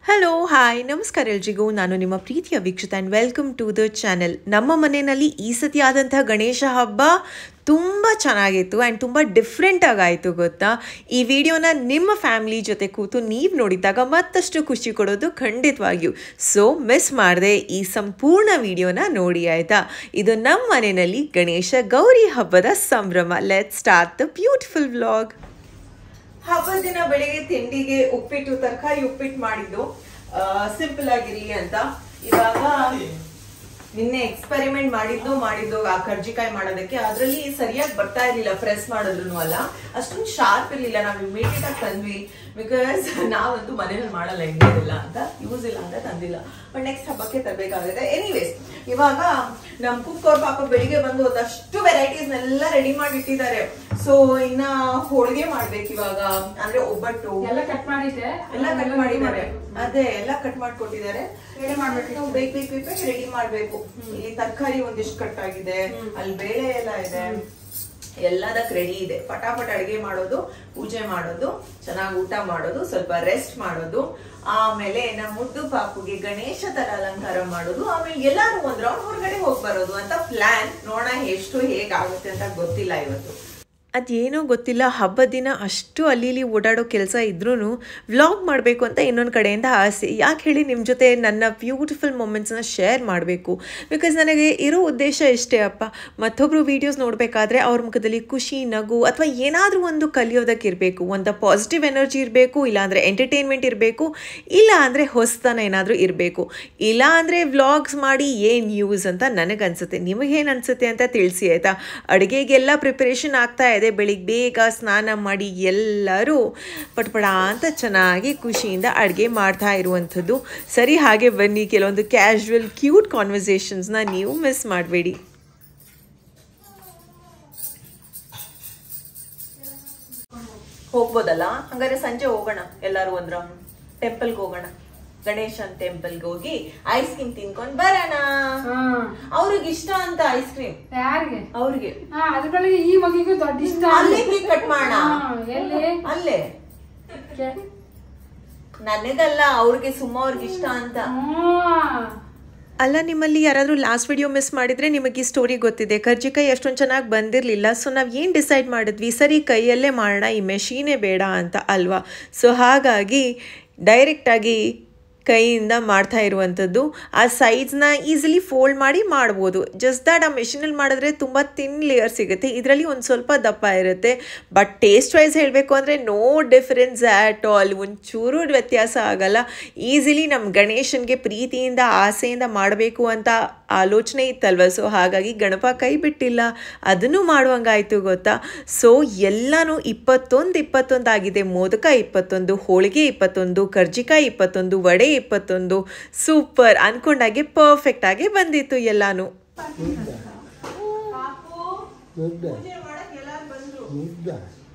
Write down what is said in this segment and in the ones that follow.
Hello hi ನಮಸ್ಕಾರ ಎಲ್ರಿಗೂ ನಾನು ನಿಮ್ಮ ಪ್ರೀತಿಯ Veekshitha and welcome to the channel ನಮ್ಮ ಮನೆಯಲ್ಲಿ ಈ ಸತಿ ಆದಂತಹ ಗಣೇಶ ಹಬ್ಬ ತುಂಬ ಚೆನ್ನಾಗಿತ್ತು ಆ್ಯಂಡ್ ತುಂಬ ಡಿಫ್ರೆಂಟಾಗಿ ಆಯಿತು ಗೊತ್ತಾ ಈ ವಿಡಿಯೋನ ನಿಮ್ಮ ಫ್ಯಾಮಿಲಿ ಜೊತೆ ಕೂತು ನೀವು ನೋಡಿದಾಗ ಮತ್ತಷ್ಟು ಖುಷಿ ಕೊಡೋದು ಖಂಡಿತವಾಗಿಯೂ ಸೊ ಮಿಸ್ ಮಾಡದೆ ಈ ಸಂಪೂರ್ಣ ವಿಡಿಯೋನ ನೋಡಿ ಆಯಿತಾ ಇದು ನಮ್ಮ ಮನೆಯಲ್ಲಿ ಗಣೇಶ ಗೌರಿ ಹಬ್ಬದ ಸಂಭ್ರಮ let start the beautiful vlog ಹಬ್ಬದ ದಿನ ಬೆಳಿಗ್ಗೆ ತಿಂಡಿಗೆ ಉಪ್ಪಿಟ್ಟು ತರಕಾರಿ ಉಪ್ಪಿಟ್ಟು ಮಾಡಿದ್ದು ಸಿಂಪಲ್ ಆಗಿರ್ಲಿ ಅಂತ ಇವಾಗ ನಿನ್ನೆ ಎಕ್ಸ್ಪೆರಿಮೆಂಟ್ ಮಾಡಿದ್ದು ಮಾಡಿದ್ದು ಆ ಕರ್ಜಿಕಾಯಿ ಮಾಡೋದಕ್ಕೆ ಅದ್ರಲ್ಲಿ ಸರಿಯಾಗಿ ಬರ್ತಾ ಇರ್ಲಿಲ್ಲ ಪ್ರೆಸ್ ಮಾಡಿದ್ರು ಅಲ್ಲ ಅಷ್ಟೊಂದು ಶಾರ್ಪ್ ಇರ್ಲಿಲ್ಲ ನಾವು ಇಮಿಡಿಯೇಟ್ ಆಗಿ ತಂದ್ವಿ ಬಿಕಾಸ್ ನಾವಂತೂ ಮನೇಲಿ ಮಾಡಲ್ಲ ಹೆಂಗಿಲ್ಲ ಅಂತ ಯೂಸ್ ಇಲ್ಲ ಅಂತ ತಂದಿಲ್ಲ ಬಟ್ ನೆಕ್ಸ್ಟ್ ಹಬ್ಬಕ್ಕೆ ತರಬೇಕಾಗುತ್ತೆ ಎನಿವೇಸ್ ಇವಾಗ ನಮ್ ಕುಕ್ ಅವ್ರ ಪಾಪ ಬೆಳಿಗ್ಗೆ ಬಂದು ಒಂದಷ್ಟು ವೆರೈಟೀಸ್ ಎಲ್ಲ ರೆಡಿ ಮಾಡಿ ಇಟ್ಟಿದ್ದಾರೆ ಸೊ ಇನ್ನ ಹೋಳಿಗೆ ಮಾಡ್ಬೇಕು ಇವಾಗ ಅಂದ್ರೆ ಒಬ್ಬಟ್ಟು ಎಲ್ಲ ಕಟ್ ಮಾಡಿದ್ದೆ ಎಲ್ಲ ಕಟ್ ಮಾಡಿದ್ದಾರೆ ಅದೇ ಎಲ್ಲ ಕಟ್ ಮಾಡ್ಕೊಟ್ಟಿದ್ದಾರೆ Ready ಮಾಡ್ಬೇಕು. ನಾವು ಬೇಕ್ ಬೇಕ್ ಬೇಕ್ ಬೇಕ್ ರೆಡಿ ಮಾಡ್ಬೇಕು ಇಲ್ಲಿ ತರಕಾರಿ ಒಂದಿಷ್ಟು ಕಟ್ ಆಗಿದೆ ಅಲ್ಲಿ ಬೇಳೆ ಎಲ್ಲ ಇದೆ ಎಲ್ಲದಕ್ ರೆಡಿ ಇದೆ ಪಟಾಪಟ್ ಅಡಿಗೆ ಮಾಡೋದು ಪೂಜೆ ಮಾಡೋದು ಚೆನ್ನಾಗಿ ಊಟ ಮಾಡೋದು ಸ್ವಲ್ಪ ರೆಸ್ಟ್ ಮಾಡೋದು ಆಮೇಲೆ ನಮ್ಮ ಮುದ್ದು ಪಾಪುಗೆ ಗಣೇಶ ತರ ಅಲಂಕಾರ ಮಾಡೋದು ಆಮೇಲೆ ಎಲ್ಲಾರು ಒಂದ್ ರೌಂಡ್ ಹೊರಗಡೆ ಹೋಗಿ ಬರೋದು ಅಂತ ಪ್ಲಾನ್ ನೋಡೋಣ ಎಷ್ಟು ಹೇಗಾಗುತ್ತೆ ಅಂತ ಗೊತ್ತಿಲ್ಲ ಇವತ್ತು ಅದೇನೋ ಗೊತ್ತಿಲ್ಲ ಹಬ್ಬದ ದಿನ ಅಷ್ಟು ಅಲ್ಲಿ ಇಲ್ಲಿ ಓಡಾಡೋ ಕೆಲಸ ಇದ್ರೂ ವ್ಲಾಗ್ ಮಾಡಬೇಕು ಅಂತ ಇನ್ನೊಂದು ಕಡೆಯಿಂದ ಆಸೆ ಯಾಕೆ ಹೇಳಿ ನಿಮ್ಮ ಜೊತೆ ನನ್ನ ಬ್ಯೂಟಿಫುಲ್ ಮೂಮೆಂಟ್ಸ್ನ ಶೇರ್ ಮಾಡಬೇಕು ಬಿಕಾಸ್ ನನಗೆ ಇರೋ ಉದ್ದೇಶ ಇಷ್ಟೇ ಅಪ್ಪ ಮತ್ತೊಬ್ಬರು ವೀಡಿಯೋಸ್ ನೋಡಬೇಕಾದ್ರೆ ಅವ್ರ ಮುಖದಲ್ಲಿ ಖುಷಿ ನಗು ಅಥವಾ ಏನಾದರೂ ಒಂದು ಕಲಿಯೋದಕ್ಕೆ ಇರಬೇಕು ಒಂದು ಪಾಸಿಟಿವ್ ಎನರ್ಜಿ ಇರಬೇಕು ಇಲ್ಲಾಂದರೆ ಎಂಟರ್ಟೈನ್ಮೆಂಟ್ ಇರಬೇಕು ಇಲ್ಲ ಅಂದರೆ ಹೊಸತನ ಏನಾದರೂ ಇರಬೇಕು ಇಲ್ಲ ಅಂದರೆ ವ್ಲಾಗ್ಸ್ ಮಾಡಿ ಏನು ಯೂಸ್ ಅಂತ ನನಗನ್ಸುತ್ತೆ ನಿಮಗೇನು ಅನಿಸುತ್ತೆ ಅಂತ ತಿಳಿಸಿ ಆಯಿತಾ ಅಡುಗೆಗೆಲ್ಲ ಪ್ರಿಪರೇಷನ್ ಆಗ್ತಾ ಇದೆ ಬೆಳಿಗ್ಗೆ ಬೇಗ ಸ್ನಾನ ಮಾಡಿ ಎಲ್ಲರೂ ಪಟ್ಪಡ ಅಂತ ಚೆನ್ನಾಗಿ ಖುಷಿಯಿಂದ ಅಡುಗೆ ಮಾಡ್ತಾ ಇರುವಂಥದ್ದು ಸರಿ ಹಾಗೆ ಬನ್ನಿ ಕೆಲವೊಂದು ಕ್ಯಾಶುವಲ್ ಕ್ಯೂಟ್ ಕಾನ್ವರ್ಸೇಷನ್ಸ್ನ ನೀವು ಮಿಸ್ ಮಾಡಬೇಡಿ ಹೋಗ್ಬೋದಲ್ಲ ಹಂಗಾರೆ ಸಂಜೆ ಹೋಗೋಣ ಎಲ್ಲರೂ ಒಂದ್ ರೌಂಡ್ ಟೆಂಪಲ್ಗೆ ಹೋಗೋಣ ಗಣೇಶನ್ ಟೆಂಪಲ್ಗೆ ಹೋಗಿ ಐಸ್ ಕ್ರೀಮ್ ತಿನ್ಕೊಂಡ್ ಬರೋಣ ಹಾ ಅವ್ರಿಗೆ ಇಷ್ಟ ಅಂತ ಐಸ್ ಕ್ರೀಮ್ ಯಾರಿಗೆ ಅವ್ರಿಗೆ ಹಾ ಅದ್ರ ಬೆಳಗ್ಗೆ ಈ ಮಗಿಗೂ ದೊಡ್ಡ ಇಷ್ಟ ಅಲ್ಲೇ ಕೇಕ್ ಕಟ್ ಮಾಡೋಣ ಹಾ, ಎಲ್ಲಿ ಅಲ್ಲೇ ಕೆ- ನನಗಲ್ಲ ಅವ್ರಿಗೆ ಸುಮ್ಮ ಅವ್ರಿಗೆ ಇಷ್ಟ ಅಂತ ಹ್ಮ್. ಅಲ್ಲ ನಿಮ್ಮಲ್ಲಿ ಯಾರಾದರೂ ಲಾಸ್ಟ್ ವಿಡಿಯೋ ಮಿಸ್ ಮಾಡಿದರೆ ನಿಮಗೆ ಈ ಸ್ಟೋರಿ ಗೊತ್ತಿದೆ ಕರ್ಜಿಕಾಯಿ ಅಷ್ಟೊಂದು ಚೆನ್ನಾಗಿ ಬಂದಿರಲಿಲ್ಲ ಸೊ ನಾವು ಏನು ಡಿಸೈಡ್ ಮಾಡಿದ್ವಿ ಸರಿ ಕೈಯಲ್ಲೇ ಮಾಡೋಣ ಈ ಮೆಷೀನೇ ಬೇಡ ಅಂತ ಅಲ್ವಾ ಸೊ ಹಾಗಾಗಿ ಡೈರೆಕ್ಟಾಗಿ ಕೈಯಿಂದ ಮಾಡ್ತಾ ಇರುವಂಥದ್ದು ಆ ಸೈಜ್ನ ಈಸಿಲಿ ಫೋಲ್ಡ್ ಮಾಡಿ ಮಾಡ್ಬೋದು ಜಸ್ಟ್ ದ್ಯಾಟ್ ಆ ಮೆಷಿನಲ್ಲಿ ಮಾಡಿದ್ರೆ ತುಂಬ ತಿನ್ ಲೇಯರ್ ಸಿಗುತ್ತೆ ಇದರಲ್ಲಿ ಒಂದು ಸ್ವಲ್ಪ ದಪ್ಪ ಇರುತ್ತೆ ಬಟ್ ಟೇಸ್ಟ್ ವೈಸ್ ಹೇಳಬೇಕು ಅಂದರೆ ನೋ ಡಿಫರೆನ್ಸ್ ಆ್ಯಟ್ ಆಲ್ ಒಂಚೂರು ವ್ಯತ್ಯಾಸ ಆಗಲ್ಲ ಈಸಿಲಿ ನಮ್ಮ ಗಣೇಶನಿಗೆ ಪ್ರೀತಿಯಿಂದ ಆಸೆಯಿಂದ ಮಾಡಬೇಕು ಅಂತ ಆಲೋಚನೆ ಇತ್ತಲ್ವ ಸೊ ಹಾಗಾಗಿ ಗಣಪ ಕೈ ಬಿಟ್ಟಿಲ್ಲ ಅದನ್ನು ಮಾಡುವಂಗಾಯ್ತು ಗೊತ್ತಾ ಸೊ ಎಲ್ಲನೂ ಇಪ್ಪತ್ತೊಂದು ಇಪ್ಪತ್ತೊಂದು ಆಗಿದೆ ಮೋದಕ ಇಪ್ಪತ್ತೊಂದು ಹೋಳಿಗೆ ಇಪ್ಪತ್ತೊಂದು ಕರ್ಜಿಕಾಯಿ ಇಪ್ಪತ್ತೊಂದು ವಡೆ ಇಪ್ಪತ್ತೊಂದು ಸೂಪರ್ ಅನ್ಕೊಂಡಾಗೆ ಪರ್ಫೆಕ್ಟ್ ಆಗಿ ಬಂದಿತ್ತು ಎಲ್ಲಾನು ಮುದ್ದ ಮುದ್ದ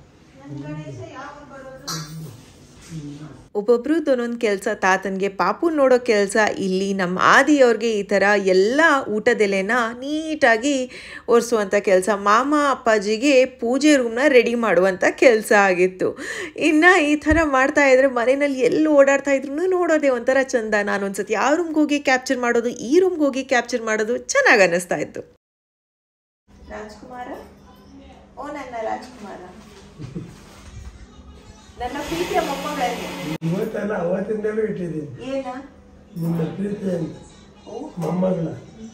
ಒಬ್ಬೊಬ್ರದ್ದು ಒಂದೊಂದು ಕೆಲಸ ತಾತನಿಗೆ ಪಾಪು ನೋಡೋ ಕೆಲಸ ಇಲ್ಲಿ ನಮ್ಮ ಆದಿಯವ್ರಿಗೆ ಈ ಥರ ಎಲ್ಲ ಊಟದೆಲೆನ ನೀಟಾಗಿ ಒರೆಸುವಂಥ ಕೆಲಸ ಮಾಮ ಅಪ್ಪಾಜಿಗೆ ಪೂಜೆ ರೂಮ್ನ ರೆಡಿ ಮಾಡುವಂಥ ಕೆಲಸ ಆಗಿತ್ತು ಇನ್ನು ಈ ಥರ ಮಾಡ್ತಾ ಇದ್ರೆ ಮನೆಯಲ್ಲಿ ಎಲ್ಲಿ ಓಡಾಡ್ತಾ ಇದ್ರು ನೋಡೋದೇ ಒಂಥರ ಚಂದ ನಾನು ಒಂದ್ಸತಿ ಯಾವ ರೂಮ್ಗೆ ಹೋಗಿ ಕ್ಯಾಪ್ಚರ್ ಮಾಡೋದು ಈ ರೂಮ್ಗೆ ಹೋಗಿ ಕ್ಯಾಪ್ಚರ್ ಮಾಡೋದು ಚೆನ್ನಾಗಿ ಅನ್ನಿಸ್ತಾ ಇತ್ತು ರಾಜ್ಕುಮಾರ ಓ ನನ್ನ ರಾಜ್ಕುಮಾರ ನನ್ನ ಪ್ರೀತಿಯ ಮೊಮ್ಮಗಳಿಗೆ ಇವತ್ತಲ್ಲ ಅವತ್ತಿಂದಲೂ ಇಟ್ಟಿದ್ದೀನಿ ಏನ ನಿನ್ನ ಪ್ರೀತಿ ಅಂತ ಮೊಮ್ಮಗಳ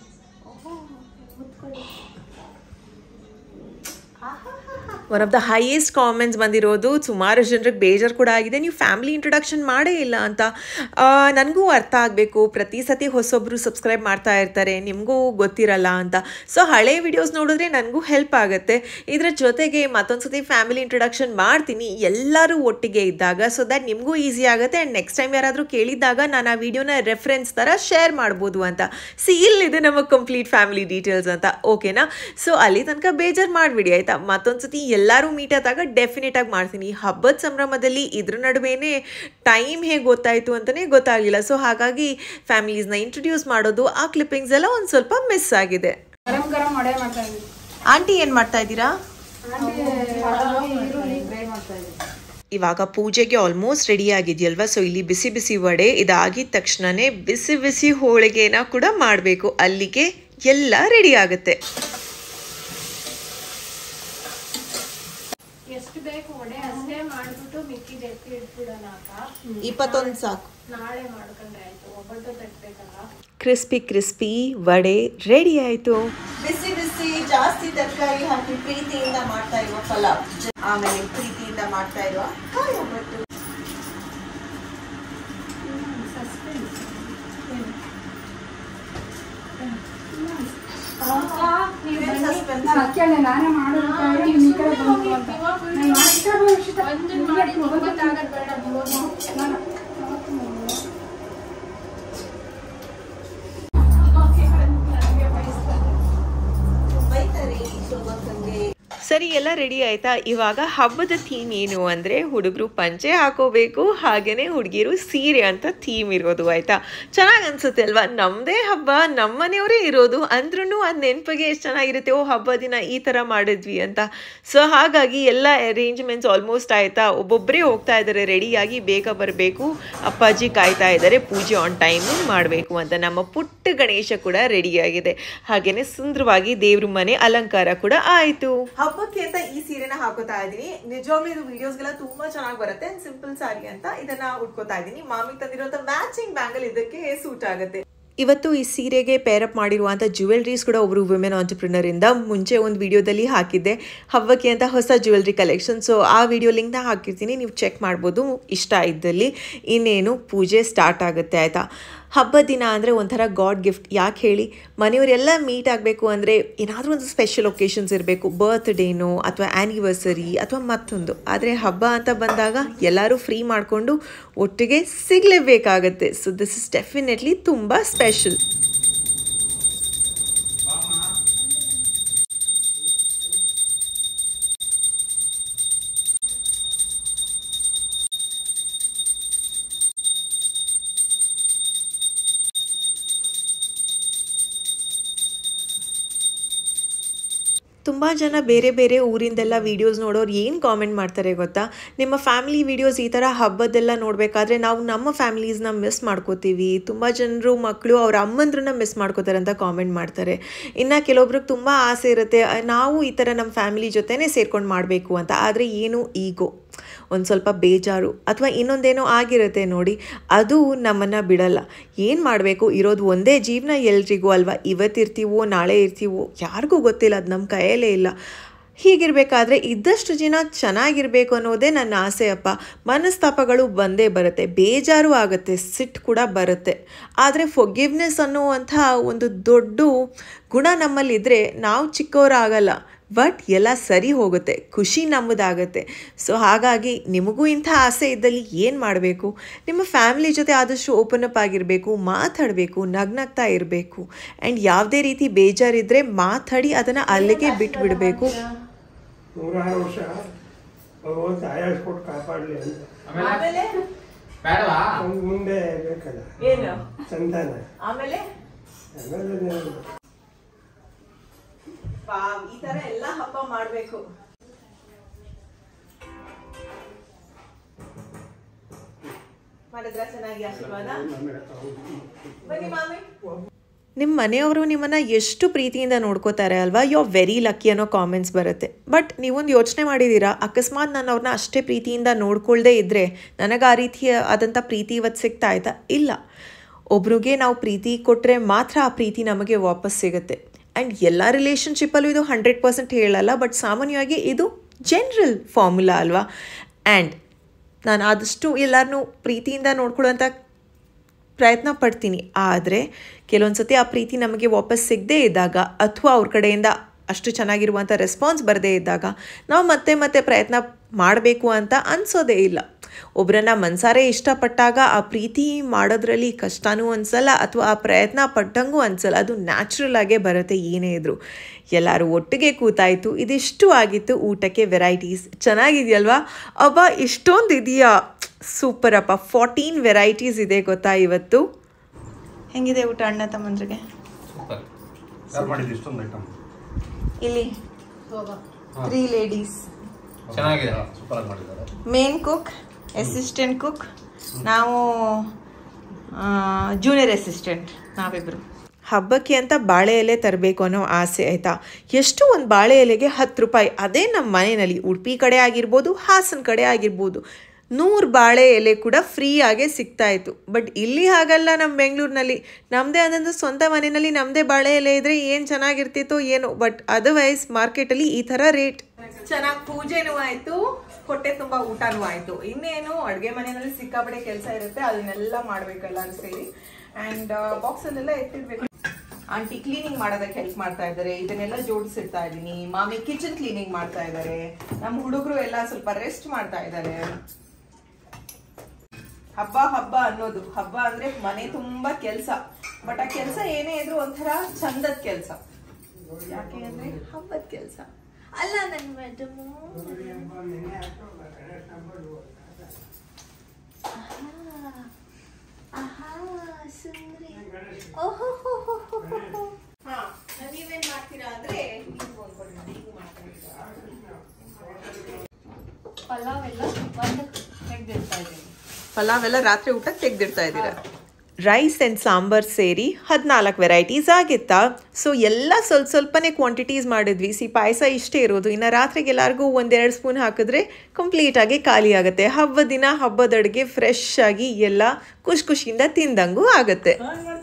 one of the highest comments ಬಂದಿರೋದು ಸುಮಾರು ಜನರಿಗೆ ಬೇಜಾರು ಕೂಡ ಆಗಿದೆ ನೀವು ಫ್ಯಾಮಿಲಿ ಇಂಟ್ರೊಡಕ್ಷನ್ ಮಾಡೇ ಇಲ್ಲ ಅಂತ ನನಗೂ ಅರ್ಥ ಆಗಬೇಕು ಪ್ರತಿ ಸತಿ ಹೊಸೊಬ್ಬರು ಸಬ್ಸ್ಕ್ರೈಬ್ ಮಾಡ್ತಾ ಇರ್ತಾರೆ ನಿಮಗೂ ಗೊತ್ತಿರಲ್ಲ ಅಂತ ಸೊ ಹಳೆ ವಿಡಿಯೋಸ್ ನೋಡಿದ್ರೆ ನನಗೂ ಹೆಲ್ಪ್ ಆಗುತ್ತೆ ಇದರ ಜೊತೆಗೆ ಮತ್ತೊಂದು ಸತಿ ಫ್ಯಾಮಿಲಿ ಇಂಟ್ರೊಡಕ್ಷನ್ ಮಾಡ್ತೀನಿ ಎಲ್ಲರೂ ಒಟ್ಟಿಗೆ ಇದ್ದಾಗ ಸೊ ದ್ಯಾಟ್ ನಿಮಗೂ ಈಸಿ ಆಗುತ್ತೆ ಆ್ಯಂಡ್ ನೆಕ್ಸ್ಟ್ ಟೈಮ್ ಯಾರಾದರೂ ಕೇಳಿದಾಗ ನಾನು ಆ ವಿಡಿಯೋನ ರೆಫರೆನ್ಸ್ ಥರ ಶೇರ್ ಮಾಡ್ಬೋದು ಅಂತ ಸಿ ಇಲ್ಲಿದೆ ನಮ್ಮ ಕಂಪ್ಲೀಟ್ ಫ್ಯಾಮಿಲಿ ಡೀಟೇಲ್ಸ್ ಅಂತ ಓಕೆನಾ ಸೊ ಅಲ್ಲಿ ತನಕ ಬೇಜಾರು ಮಾಡಿಬಿಡಿ ಆಯಿತಾ ಮತ್ತೊಂದು ಸತಿ ಎಲ್ಲರೂ ಮೀಟ್ ಆದಾಗ ಡೆಫಿನೆಟ್ ಆಗಿ ಮಾಡ್ತೀನಿ ಹಬ್ಬದ ಸಂಭ್ರಮದಲ್ಲಿ ಇದ್ರ ನಡುವೆನೇ ಟೈಮ್ ಹೇಗೆ ಗೊತ್ತಾಯಿತು ಅಂತಲೇ ಗೊತ್ತಾಗಲಿಲ್ಲ ಸೊ ಹಾಗಾಗಿ ಫ್ಯಾಮಿಲೀಸ್ನ ಇಂಟ್ರೊಡ್ಯೂಸ್ ಮಾಡೋದು ಆ ಕ್ಲಿಪ್ಪಿಂಗ್ಸ್ ಎಲ್ಲ ಒಂದು ಸ್ವಲ್ಪ ಮಿಸ್ ಆಗಿದೆ ಗರಂ ಗರಂ ವಡೆ ಮಾಡ್ತಾ ಇದ್ವಿ ಆಂಟಿ ಏನು ಮಾಡ್ತಾ ಇದ್ದೀರಾ ಆಂಟಿ ಈರುಳ್ಳಿ ಫ್ರೈ ಮಾಡ್ತಾ ಇದ್ವಿ ಇವಾಗ ಪೂಜೆಗೆ ಆಲ್ಮೋಸ್ಟ್ ರೆಡಿ ಆಗಿದೆಯಲ್ವಾ ಸೊ ಇಲ್ಲಿ ಬಿಸಿ ಬಿಸಿ ವಡೆ ಇದಾಗಿದ ತಕ್ಷಣನೇ ಬಿಸಿ ಬಿಸಿ ಹೋಳಿಗೆನ ಕೂಡ ಮಾಡಬೇಕು ಅಲ್ಲಿಗೆ ಎಲ್ಲ ರೆಡಿ ಆಗುತ್ತೆ ಎಷ್ಟು ಬೇಕು ವಡೆ ಅಷ್ಟೇ ಮಾಡ್ಬಿಟ್ಟು ಮಿಕ್ಕಿದ ಎತ್ತಿ ಇಟ್ಬಿಡೋಣ ಅಕ್ಕ ಇಪ್ಪತ್ತೊಂದು ಸಾಕು ನಾಳೆ ಮಾಡ್ಕೊಂಡ್ರೆ ಆಯ್ತು ಒಬ್ಬಟ್ಟು ತಟ್ಬೇಕಲ್ಲ ಕ್ರಿಸ್ಪಿ ಕ್ರಿಸ್ಪಿ ವಡೆ ರೆಡಿ ಆಯ್ತು ಬಿಸಿ ಬಿಸಿ ಜಾಸ್ತಿ ತರಕಾರಿ ಹಾಕಿ ಪ್ರೀತಿಯಿಂದ ಮಾಡ್ತಾ ಇರುವ ಪಲಾವ್ ಆಮೇಲೆ ಪ್ರೀತಿಯಿಂದ ಮಾಡ್ತಾ ಇರುವ ಕಾಯಿ ಒಬ್ಬಟ್ಟು ನೀವೇನ್ suspense? ನಾನು ಅಕ್ಕೇಳೆ ನಾನೇ ಮಾಡೋದಕ್ಕಾಗಿ ನೀನ್ ಈ ಕಡೆ ಬಂದು ಅಂತ ನಾನು ಮಾಡ್ತಾ ಭವಿಷ್ಯದ ಮಾಡಿ ಗೊತ್ತಾಗದ್ ಬೇಡ ನಾನು ಯಾವತ್ತೂ ಮಾಡಿಲ್ಲ. ಬೈತಾರೆ ಈ ಶೋಭಕ್ಕಂಗೆ ಸರಿ ಎಲ್ಲ ರೆಡಿ ಆಯ್ತಾ ಇವಾಗ ಹಬ್ಬದ ಥೀಮ್ ಏನು ಅಂದರೆ ಹುಡುಗರು ಪಂಚೆ ಹಾಕೋಬೇಕು ಹಾಗೆಯೇ ಹುಡುಗಿರು ಸೀರೆ ಅಂತ ಥೀಮ್ ಇರೋದು ಆಯ್ತಾ ಚೆನ್ನಾಗಿ ಅನ್ಸುತ್ತೆ ಅಲ್ವಾ ನಮ್ಮದೇ ಹಬ್ಬ ನಮ್ಮನೆಯವರೇ ಇರೋದು ಅಂದ್ರೂ ಅದು ನೆನಪಿಗೆ ಎಷ್ಟು ಚೆನ್ನಾಗಿರುತ್ತೆ ಓ ಹಬ್ಬ ದಿನ ಈ ಥರ ಮಾಡಿದ್ವಿ ಅಂತ ಸೊ ಹಾಗಾಗಿ ಎಲ್ಲ ಅರೇಂಜ್ಮೆಂಟ್ಸ್ ಆಲ್ಮೋಸ್ಟ್ ಆಯ್ತಾ ಒಬ್ಬೊಬ್ಬರೇ ಹೋಗ್ತಾ ಇದ್ದಾರೆ ರೆಡಿಯಾಗಿ ಬೇಗ ಬರಬೇಕು ಅಪ್ಪಾಜಿ ಕಾಯ್ತಾ ಇದ್ದಾರೆ ಪೂಜೆ ಆನ್ ಟೈಮ್ ಮಾಡಬೇಕು ಅಂತ ನಮ್ಮ ಪುಟ್ಟ ಗಣೇಶ ಕೂಡ ರೆಡಿಯಾಗಿದೆ ಹಾಗೆಯೇ ಸುಂದರವಾಗಿ ದೇವ್ರ ಮನೆ ಅಲಂಕಾರ ಕೂಡ ಆಯಿತು ಹಬ್ಬಕ್ಕೆ ಅಂತ ಈ ಸೀರೆನ ಹಾಕೋತಾ ಇದೀನಿ ನಿಜವಾಗ್ಲೂ ಇದು ವಿಡಿಯೋಸ್ಗೆಲ್ಲ ತುಂಬಾ ಚೆನ್ನಾಗಿ ಬರುತ್ತೆ ಸಿಂಪಲ್ ಸಾರಿ ಅಂತ ಇದನ್ನ ಉಟ್ಕೋತಾ ಇದೀನಿ ಮಾಮಿ ತಂದಿರುವಂತ ಮ್ಯಾಚಿಂಗ್ ಬ್ಯಾಂಗಲ್ ಇದಕ್ಕೆ ಸೂಟ್ ಆಗುತ್ತೆ ಇವತ್ತು ಈ ಸೀರೆಗೆ ಪೇರಪ್ ಮಾಡಿರುವಂಥ ಜ್ಯುವೆಲ್ರೀಸ್ ಕೂಡ ಒಬ್ಬರು ವುಮೆನ್ ಆಂಟರ್ಪ್ರಿನರ್ ಇಂದ ಮುಂಚೆ ಒಂದು ವಿಡಿಯೋದಲ್ಲಿ ಹಾಕಿದ್ದೆ ಹಬ್ಬಕ್ಕೆ ಅಂತ ಹೊಸ ಜ್ಯುವೆಲ್ರಿ ಕಲೆಕ್ಷನ್ ಸೊ ಆ ವಿಡಿಯೋ ಲಿಂಕ್ನ ಹಾಕಿರ್ತೀನಿ ನೀವು ಚೆಕ್ ಮಾಡ್ಬೋದು ಇಷ್ಟ ಇದ್ದಲ್ಲಿ ಇನ್ನೇನು ಪೂಜೆ ಸ್ಟಾರ್ಟ್ ಆಗುತ್ತೆ ಆಯಿತಾ ಹಬ್ಬದ ದಿನ ಅಂದರೆ ಒಂಥರ ಗಾಡ್ ಗಿಫ್ಟ್ ಯಾಕೆ ಹೇಳಿ ಮನೆಯವರೆಲ್ಲ ಮೀಟ್ ಆಗಬೇಕು ಅಂದರೆ ಏನಾದರೂ ಒಂದು ಸ್ಪೆಷಲ್ ಒಕೇಶನ್ಸ್ ಇರಬೇಕು ಬರ್ತ್ಡೇನೋ ಅಥವಾ ಆ್ಯನಿವರ್ಸರಿ ಅಥವಾ ಮತ್ತೊಂದು ಆದರೆ ಹಬ್ಬ ಅಂತ ಬಂದಾಗ ಎಲ್ಲರೂ ಫ್ರೀ ಮಾಡಿಕೊಂಡು ಒಟ್ಟಿಗೆ ಸಿಗಲೇಬೇಕಾಗತ್ತೆ ಸೊ ದಿಸ್ ಇಸ್ ಡೆಫಿನೆಟ್ಲಿ ತುಂಬ ಸ್ಪೆಷಲ್ ತುಂಬ ಜನ ಬೇರೆ ಬೇರೆ ಊರಿಂದೆಲ್ಲ ವೀಡಿಯೋಸ್ ನೋಡೋರು ಏನು ಕಾಮೆಂಟ್ ಮಾಡ್ತಾರೆ ಗೊತ್ತಾ ನಿಮ್ಮ ಫ್ಯಾಮಿಲಿ ವೀಡಿಯೋಸ್ ಈ ಥರ ಹಬ್ಬದ್ದೆಲ್ಲ ನೋಡಬೇಕಾದ್ರೆ ನಾವು ನಮ್ಮ ಫ್ಯಾಮಿಲೀಸ್ನ ಮಿಸ್ ಮಾಡ್ಕೋತೀವಿ ತುಂಬ ಜನರು ಮಕ್ಕಳು ಅವ್ರ ಅಮ್ಮಂದ್ರನ್ನ ಮಿಸ್ ಮಾಡ್ಕೋತಾರೆ ಅಂತ ಕಾಮೆಂಟ್ ಮಾಡ್ತಾರೆ ಇನ್ನು ಕೆಲವೊಬ್ರಿಗೆ ತುಂಬ ಆಸೆ ಇರುತ್ತೆ ಅ, ನಾವು ಈ ಥರ ನಮ್ಮ ಫ್ಯಾಮಿಲಿ ಜೊತೆನೇ ಸೇರ್ಕೊಂಡು ಮಾಡಬೇಕು ಅಂತ ಆದರೆ ಏನು ಈಗೋ ಒಂದು ಸ್ವಲ್ಪ ಬೇಜಾರು ಅಥವಾ ಇನ್ನೊಂದೇನೋ ಆಗಿರುತ್ತೆ ನೋಡಿ ಅದು ನಮ್ಮನ್ನು ಬಿಡಲ್ಲ ಏನು ಮಾಡಬೇಕು ಇರೋದು ಒಂದೇ ಜೀವನ ಎಲ್ರಿಗೂ ಅಲ್ವಾ ಇವತ್ತಿರ್ತೀವೋ ನಾಳೆ ಇರ್ತೀವೋ ಯಾರಿಗೂ ಗೊತ್ತಿಲ್ಲ ಅದು ನಮ್ಮ ಕೈಯಲ್ಲೇ ಇಲ್ಲ ಹೀಗಿರಬೇಕಾದ್ರೆ ಇದ್ದಷ್ಟು ಜನ ಚೆನ್ನಾಗಿರಬೇಕು ಅನ್ನೋದೇ ನನ್ನ ಆಸೆ ಅಪ್ಪ ಮನಸ್ತಾಪಗಳು ಬಂದೇ ಬರುತ್ತೆ ಬೇಜಾರು ಆಗುತ್ತೆ ಸಿಟ್ಟು ಕೂಡ ಬರುತ್ತೆ ಆದರೆ ಫೊಗಿವ್ನೆಸ್ ಅನ್ನುವಂಥ ಒಂದು ದೊಡ್ಡ ಗುಣ ನಮ್ಮಲ್ಲಿದ್ದರೆ ನಾವು ಚಿಕ್ಕವರಾಗಲ್ಲ ಬಟ್ ಎಲ್ಲ ಸರಿ ಹೋಗುತ್ತೆ ಖುಷಿ ನಮ್ಮದಾಗತ್ತೆ ಸೊ ಹಾಗಾಗಿ ನಿಮಗೂ ಇಂಥ ಆಸೆ ಇದ್ದಲ್ಲಿ ಏನು ಮಾಡಬೇಕು ನಿಮ್ಮ ಫ್ಯಾಮಿಲಿ ಜೊತೆ ಆದಷ್ಟು ಓಪನ್ ಅಪ್ ಆಗಿರಬೇಕು ಮಾತಾಡಬೇಕು ನಗ್ನಗ್ತಾ ಇರಬೇಕು ಆ್ಯಂಡ್ ಯಾವುದೇ ರೀತಿ ಬೇಜಾರಿದ್ದರೆ ಮಾತಾಡಿ ಅದನ್ನು ಅಲ್ಲಿಗೆ ಬಿಟ್ಬಿಡಬೇಕು ನೂರಾರು ವರ್ಷ ಭಗವಂತ ಆಯಾಸ್ ಕೊಟ್ಟು ಕಾಪಾಡಲಿ ಅಂತ ಆಮೇಲೆ ಬೇಡವಾ ಅವ್ನ್ ಮುಂದೆ ಬೇಕಲ್ಲ ಏನು ಸಂತಾನ ಆಮೇಲೆ ಆಮೇಲೆ ನೀವು ವಾವ್, ಈ ತರ ಎಲ್ಲಾ ಹಬ್ಬ ಮಾಡ್ಬೇಕು ಮಾಡಿದ್ರ ಚೆನ್ನಾಗಿ ಆಶೀರ್ವಾದ ಬನ್ನಿ ಮಾಮಿ ನಿಮ್ಮ ಮನೆಯವರು ನಿಮ್ಮನ್ನು ಎಷ್ಟು ಪ್ರೀತಿಯಿಂದ ನೋಡ್ಕೋತಾರೆ ಅಲ್ವಾ ಯು ಆರ್ ವೆರಿ ಲಕ್ಕಿ ಅನ್ನೋ ಕಾಮೆಂಟ್ಸ್ ಬರುತ್ತೆ ಬಟ್ ನೀವೊಂದು ಯೋಚನೆ ಮಾಡಿದ್ದೀರಾ ಅಕಸ್ಮಾತ್ ನಾನು ಅವ್ರನ್ನ ಅಷ್ಟೇ ಪ್ರೀತಿಯಿಂದ ನೋಡ್ಕೊಳ್ದೇ ಇದ್ದರೆ ನನಗೆ ಆ ರೀತಿಯ ಆದಂಥ ಪ್ರೀತಿ ಇವತ್ತು ಸಿಗ್ತಾ ಆಯ್ತಾ ಇಲ್ಲ ಒಬ್ರಿಗೆ ನಾವು ಪ್ರೀತಿ ಕೊಟ್ಟರೆ ಮಾತ್ರ ಆ ಪ್ರೀತಿ ನಮಗೆ ವಾಪಸ್ ಸಿಗುತ್ತೆ ಆ್ಯಂಡ್ ಎಲ್ಲ ರಿಲೇಷನ್ಶಿಪ್ಪಲ್ಲೂ ಇದು ಹಂಡ್ರೆಡ್ ಪರ್ಸೆಂಟ್ ಹೇಳಲ್ಲ ಬಟ್ ಸಾಮಾನ್ಯವಾಗಿ ಇದು ಜನರಲ್ ಫಾರ್ಮುಲಾ ಅಲ್ವಾ ಆ್ಯಂಡ್ ನಾನು ಆದಷ್ಟು ಎಲ್ಲರನ್ನೂ ಪ್ರೀತಿಯಿಂದ ನೋಡ್ಕೊಳ್ಳೋಂಥ ಪ್ರಯತ್ನ ಪಡ್ತೀನಿ ಆದರೆ ಕೆಲವೊಂದು ಸತಿ ಆ ಪ್ರೀತಿ ನಮಗೆ ವಾಪಸ್ ಸಿಗದೇ ಇದ್ದಾಗ ಅಥವಾ ಅವ್ರ ಕಡೆಯಿಂದ ಅಷ್ಟು ಚೆನ್ನಾಗಿರುವಂಥ ರೆಸ್ಪಾನ್ಸ್ ಬರದೇ ಇದ್ದಾಗ ನಾವು ಮತ್ತೆ ಮತ್ತೆ ಪ್ರಯತ್ನ ಮಾಡಬೇಕು ಅಂತ ಅನಿಸೋದೇ ಇಲ್ಲ ಒಬ್ಬರನ್ನ ಮನ್ಸಾರೆ ಇಷ್ಟಪಟ್ಟಾಗ ಆ ಪ್ರೀತಿ ಮಾಡೋದ್ರಲ್ಲಿ ಕಷ್ಟನೂ ಅನ್ಸಲ್ಲ ಅಥವಾ ಆ ಪ್ರಯತ್ನ ಪಟ್ಟಂಗೂ ಅನ್ಸಲ್ಲ ಅದು ನ್ಯಾಚುರಲ್ ಆಗೇ ಬರುತ್ತೆ ಏನೇ ಇದ್ರು ಎಲ್ಲರೂ ಒಟ್ಟಿಗೆ ಕೂತಾಯಿತು ಇದಿಷ್ಟು ಆಗಿತ್ತು ಊಟಕ್ಕೆ ವೆರೈಟೀಸ್ ಚೆನ್ನಾಗಿದೆಯಲ್ವಾ ಅಬ್ಬ ಇಷ್ಟೊಂದು ಇದೆಯಾ ಸೂಪರ್ ಅಪ್ಪ ಫಾರ್ಟೀನ್ ವೆರೈಟೀಸ್ ಇದೆ ಗೊತ್ತಾ ಇವತ್ತು ಹೆಂಗಿದೆ ಊಟ ಅಣ್ಣ ತಮ್ಮಂದ್ರಿಗೆ ಸೂಪರ್ ಯಾರು ಮಾಡಿದ್ದು ಇಷ್ಟೊಂದು ಐಟಮ್ ಇಲ್ಲಿ ತ್ರೀ ಲೇಡೀಸ್ ಚೆನ್ನಾಗಿದೆ ಸೂಪರ್ ಆಗಿ ಮಾಡಿದ್ದಾರೆ ಮೇನ್ ಕುಕ್ ಅಸಿಸ್ಟೆಂಟ್ ಕುಕ್ ನಾವು ಜೂನಿಯರ್ ಅಸಿಸ್ಟೆಂಟ್ ನಾವಿಬ್ರು ಹಬ್ಬಕ್ಕೆ ಅಂತ ಬಾಳೆ ಎಲೆ ತರಬೇಕು ಅನ್ನೋ ಆಸೆ ಆಯಿತಾ ಎಷ್ಟು ಒಂದು ಬಾಳೆ ಎಲೆಗೆ ಹತ್ತು ರೂಪಾಯಿ ಅದೇ ನಮ್ಮ ಮನೆಯಲ್ಲಿ ಉಡುಪಿ ಕಡೆ ಆಗಿರ್ಬೋದು ಹಾಸನ ಕಡೆ ಆಗಿರ್ಬೋದು ನೂರು ಬಾಳೆ ಎಲೆ ಕೂಡ ಫ್ರೀಯಾಗೆ ಸಿಗ್ತಾ ಇತ್ತು ಬಟ್ ಇಲ್ಲಿ ಹಾಗಲ್ಲ ನಮ್ಮ ಬೆಂಗಳೂರಿನಲ್ಲಿ ನಮ್ಮದೇ ಆದಂಥ ಸ್ವಂತ ಮನೆಯಲ್ಲಿ ನಮ್ಮದೇ ಬಾಳೆ ಎಲೆ ಇದ್ರೆ ಏನು ಚೆನ್ನಾಗಿರ್ತಿತ್ತೋ ಏನೋ ಬಟ್ ಅದರ್ವೈಸ್ ಮಾರ್ಕೆಟಲ್ಲಿ ಈ ಥರ ರೇಟ್ ಚೆನ್ನಾಗಿ ಪೂಜೆನೂ ಆಯ್ತು ಹೊಟ್ಟೆ ತುಂಬಾ ಊಟನೂ ಆಯ್ತು ಇನ್ನೇನು ಅಡುಗೆ ಮನೆಯಲ್ಲಿ ಸಿಕ್ಕಾಪಟ್ಟೆ ಕೆಲಸ ಇರುತ್ತೆ ಅದನ್ನೆಲ್ಲ ಮಾಡ್ಬೇಕು ಎಲ್ಲರೂ ಸೇರಿ ಅಂಡ್ ಬಾಕ್ಸ್ ಅಲ್ಲೆಲ್ಲ ಎತ್ತಿಡ್ಬೇಕು ಆಂಟಿ ಕ್ಲೀನಿಂಗ್ ಮಾಡೋದಕ್ಕೆ ಹೆಲ್ಪ್ ಮಾಡ್ತಾ ಇದ್ದಾರೆ ಇದನ್ನೆಲ್ಲ ಜೋಡಿಸಿಡ್ತಾ ಇದ್ದೀನಿ ಮಾಮಿ ಕಿಚನ್ ಕ್ಲೀನಿಂಗ್ ಮಾಡ್ತಾ ಇದ್ದಾರೆ ನಮ್ಮ ಹುಡುಗರು ಎಲ್ಲ ಸ್ವಲ್ಪ ರೆಸ್ಟ್ ಮಾಡ್ತಾ ಇದ್ದಾರೆ ಹಬ್ಬ ಹಬ್ಬ ಅನ್ನೋದು ಹಬ್ಬ ಅಂದ್ರೆ ಮನೆ ತುಂಬಾ ಕೆಲ್ಸ ಬಟ್ ಆ ಕೆಲ್ಸ ಏನೇ ಇದ್ರು ಒಂಥರ ಚಂದದ ಕೆಲ್ಸ ಯಾಕೆ ಅಂದ್ರೆ ಹಬ್ಬದ ಕೆಲ್ಸ ಅಲ್ಲ ನನ್ ಮೇಡಮ್ ನೀವೇನ್ ಮಾಡ್ತೀರಾ ಅಂದ್ರೆ ಪಲಾವ್ ಎಲ್ಲ ಒಂದು ತೆಗ್ದಿಡ್ತಾ ಇದ್ದೀನಿ ಪಲಾವ್ ಎಲ್ಲ ರಾತ್ರಿ ಊಟಕ್ಕೆ ತೆಗ್ದಿಡ್ತಾ ಇದ್ದೀರಾ ರೈಸ್ ಆ್ಯಂಡ್ ಸಾಂಬಾರ್ ಸೇರಿ ಹದಿನಾಲ್ಕು ವೆರೈಟೀಸ್ ಆಗಿತ್ತಾ ಸೊ ಎಲ್ಲ ಸ್ವಲ್ಪ ಸ್ವಲ್ಪನೇ ಕ್ವಾಂಟಿಟೀಸ್ ಮಾಡಿದ್ವಿ ಸಿ ಪಾಯಸ ಇಷ್ಟೇ ಇರೋದು ಇನ್ನು ರಾತ್ರಿಗೆ ಎಲ್ಲರಿಗೂ ಒಂದೆರಡು ಸ್ಪೂನ್ ಹಾಕಿದ್ರೆ ಕಂಪ್ಲೀಟಾಗಿ ಖಾಲಿ ಆಗುತ್ತೆ ಹಬ್ಬದ ದಿನ ಹಬ್ಬದ ಅಡುಗೆ ಫ್ರೆಶ್ ಆಗಿ ಎಲ್ಲ ಖುಷಿ ಖುಷಿಯಿಂದ ತಿಂದಂಗೂ ಆಗುತ್ತೆ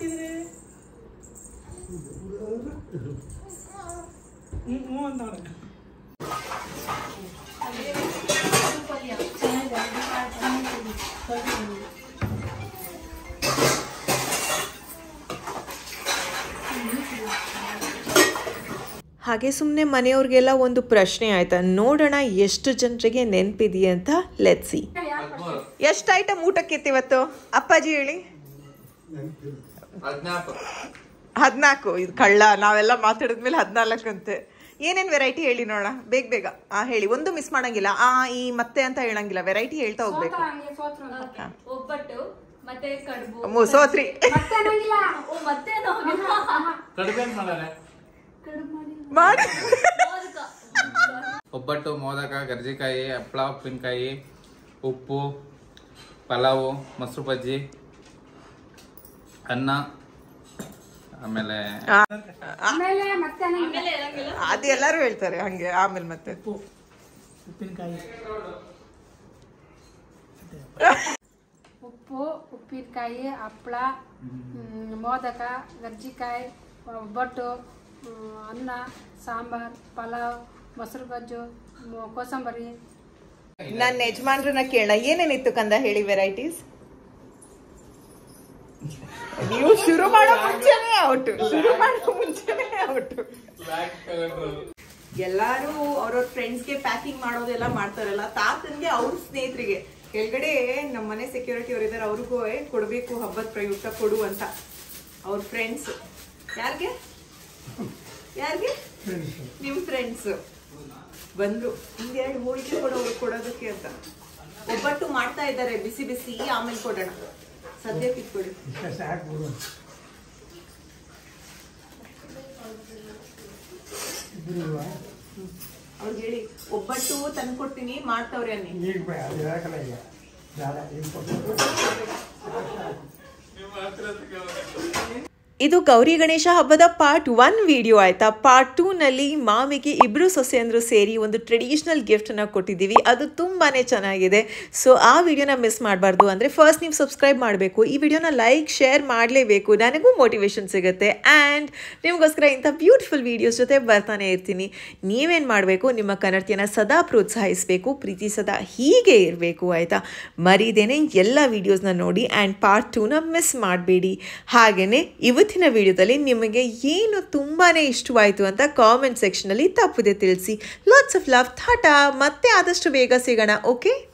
ಹಾಗೆ ಸುಮ್ಮನೆ ಮನೆಯವ್ರಿಗೆಲ್ಲ ಒಂದು ಪ್ರಶ್ನೆ ಆಯ್ತಾ ನೋಡೋಣ ಎಷ್ಟು ಜನರಿಗೆ ನೆನಪಿದೆಯಾ ಅಂತ ಲೆಟ್ಸಿ ಎಷ್ಟು ಐಟಮ್ ಊಟಕ್ಕೆ ಇತ್ತು ಇವತ್ತು ಅಪ್ಪಾಜಿ ಹೇಳಿ ಹದಿನಾಲ್ಕು ಹದಿನಾಲ್ಕು ಇದು ಕಳ್ಳ ನಾವೆಲ್ಲ ಮಾತಾಡಿದ್ಮೇಲೆ ಹದಿನಾಲ್ಕು ಅಂತೆ ಏನೇನು ವೆರೈಟಿ ಹೇಳಿ ನೋಡೋಣ ಬೇಗ ಬೇಗ ಆ ಹೇಳಿ ಒಂದು ಮಿಸ್ ಮಾಡಂಗಿಲ್ಲ ಆ ಈ ಮತ್ತೆ ಅಂತ ಹೇಳಂಗಿಲ್ಲ ವೆರೈಟಿ ಹೇಳ್ತಾ ಹೋಗ್ಬೇಕು ಹಂಗೆ ಸೋತ್ರು ಅಂತ. ಒಬ್ಬಟ್ಟು ಮತ್ತೆ ಕಡುಬು ಮು- ಸೋತ್ರಿ ಮತ್ತೆ ಅನ್ನಂಗಿಲ್ಲ ಓ ಮತ್ತೆ ಕಡಿಮೆ ಮಾಡಾರೆ ಮಾಡಿ ಒಬ್ಬಟ್ಟು ಮೋದಕ ಗರ್ಜಿಕಾಯಿ ಹಪ್ಪಳ ಉಪ್ಪಿನಕಾಯಿ ಉಪ್ಪು ಪಲಾವು ಮೊಸರು ಬಜ್ಜಿ ಅನ್ನ ಆಮೇಲೆ ಆಮೇಲೆ ಮತ್ತೆ ಅನ್ನಂಗಿಲ್ಲ ಅದು ಎಲ್ಲರೂ ಹೇಳ್ತಾರೆ ಹಂಗೆ ಆಮೇಲೆ ಮತ್ತೆ ಉಪ್ಪು ಉಪ್ಪಿನಕಾಯಿ ಹಪ್ಪಳ ಮ್, ಮೋದಕ ಗರ್ಜಿಕಾಯಿ ಒಬ್ಬಟ್ಟು ಮ್, ಅನ್ನ ಸಾಂಬಾರ್ ಪಲಾವ್ ಮೊಸರು ಗೊಜ್ಜು ಮ- ಕೋಸಂಬರಿ ನನ್ನ ಯಜಮಾನ್ರನ್ನ ಕೇಳ ಏನೇನಿತ್ತು ಕಂದ ಹೇಳಿ ವೆರೈಟೀಸ್ ನೀವು ಶುರು ಮಾಡೋ ಮುಂಚೆನೆ ಔಟ್ ಶುರು ಮಾಡೋ ಮುಂಚೆನೆ ಔಟ್ ಎಲ್ಲಾರು ಅವ್ರವ್ರ ಫ್ರೆಂಡ್ಸ್ಗೆ ಪ್ಯಾಕಿಂಗ್ ಮಾಡೋದೆಲ್ಲ ಮಾಡ್ತಾರಲ್ಲ ತಾತನ್ಗೆ ಅವ್ರ ಸ್ನೇಹಿತರಿಗೆ ಕೆಳಗಡೆ ನಮ್ಮ ಮನೆ ಸೆಕ್ಯೂರಿಟಿ ಅವ್ರು ಇದಾರೆ ಅವ್ರಿಗೂ ಕೊಡಬೇಕು ಹಬ್ಬದ ಪ್ರಯುಕ್ತ ಕೊಡು ಅಂತ ಅವ್ರ ಫ್ರೆಂಡ್ಸ್ ಯಾರಿಗೆ ಯಾರಿಗೆ ನಿಮ್ ಫ್ರೆಂಡ್ಸ್ ಬಂದ್ರು ಹಿಂಗೆರಡು ಹೋಳಿಗೆ ಕೊಡೋರು ಕೊಡೋದಕ್ಕೆ ಅಂತ ಒಬ್ಬಟ್ಟು ಮಾಡ್ತಾ ಇದ್ದಾರೆ ಬಿಸಿ ಬಿಸಿ ಆಮೇಲೆ ಕೊಡೋಣ ಸದ್ಯಕ್ಕೆ ಇಟ್ಕೊಡಿ ಇಷ್ಟ ಸಾಕು ಬಿಡು ಇಬ್ರು ಇಲ್ವಾ? ಅವ್ರಿಗೆ ಹೇಳಿ ಒಬ್ಬಟ್ಟು ತಂದು ಕೊಡ್ತೀನಿ ಮಾಡ್ತವ್ರೆ ಅನ್ನಿ ಈಗ ಬೇ ಅದು ಹೇಳಕ್ಕಲ್ಲ ಈಗ ಬೇಡ ಈಗ ಕೊಟ್ಟು ಇದು ಗೌರಿ ಗಣೇಶ ಹಬ್ಬದ ಪಾರ್ಟ್ ಒನ್ ವಿಡಿಯೋ ಆಯ್ತಾ ಪಾರ್ಟ್ ಟೂನಲ್ಲಿ ಮಾಮಿಗೆ ಇಬ್ಬರು ಸೊಸೆಯಂದರು ಸೇರಿ ಒಂದು ಟ್ರೆಡಿಷ್ನಲ್ ಗಿಫ್ಟನ್ನು ಕೊಟ್ಟಿದ್ದೀವಿ ಅದು ತುಂಬಾ ಚೆನ್ನಾಗಿದೆ ಸೊ ಆ ವಿಡಿಯೋನ ಮಿಸ್ ಮಾಡಬಾರ್ದು ಅಂದರೆ ಫಸ್ಟ್ ನೀವು ಸಬ್ಸ್ಕ್ರೈಬ್ ಮಾಡಬೇಕು ಈ ವಿಡಿಯೋನ ಲೈಕ್ ಶೇರ್ ಮಾಡಲೇಬೇಕು ನನಗೂ ಮೋಟಿವೇಶನ್ ಸಿಗುತ್ತೆ ಆ್ಯಂಡ್ ನಿಮಗೋಸ್ಕರ ಇಂಥ ಬ್ಯೂಟಿಫುಲ್ ವೀಡಿಯೋಸ್ ಜೊತೆ ಬರ್ತಾನೆ ಇರ್ತೀನಿ ನೀವೇನು ಮಾಡಬೇಕು ನಿಮ್ಮ ಕನ್ನಡತಿಯನ್ನು ಸದಾ ಪ್ರೋತ್ಸಾಹಿಸಬೇಕು ಪ್ರೀತಿ ಸದಾ ಹೀಗೆ ಇರಬೇಕು ಆಯಿತಾ ಮರೀದೇನೆ ಎಲ್ಲ ವೀಡಿಯೋಸ್ನ ನೋಡಿ ಆ್ಯಂಡ್ ಪಾರ್ಟ್ ಟೂನ ಮಿಸ್ ಮಾಡಬೇಡಿ ಹಾಗೆಯೇ ಇವತ್ತಿನ ವಿಡಿಯೋದಲ್ಲಿ ನಿಮಗೆ ಏನು ತುಂಬಾ ಇಷ್ಟವಾಯಿತು ಅಂತ ಕಾಮೆಂಟ್ ಸೆಕ್ಷನಲ್ಲಿ ತಪ್ಪದೆ ತಿಳಿಸಿ ಲಾಟ್ಸ್ ಆಫ್ ಲವ್ ಥಾಟಾ ಮತ್ತೆ ಆದಷ್ಟು ಬೇಗ ಸಿಗೋಣ ಓಕೆ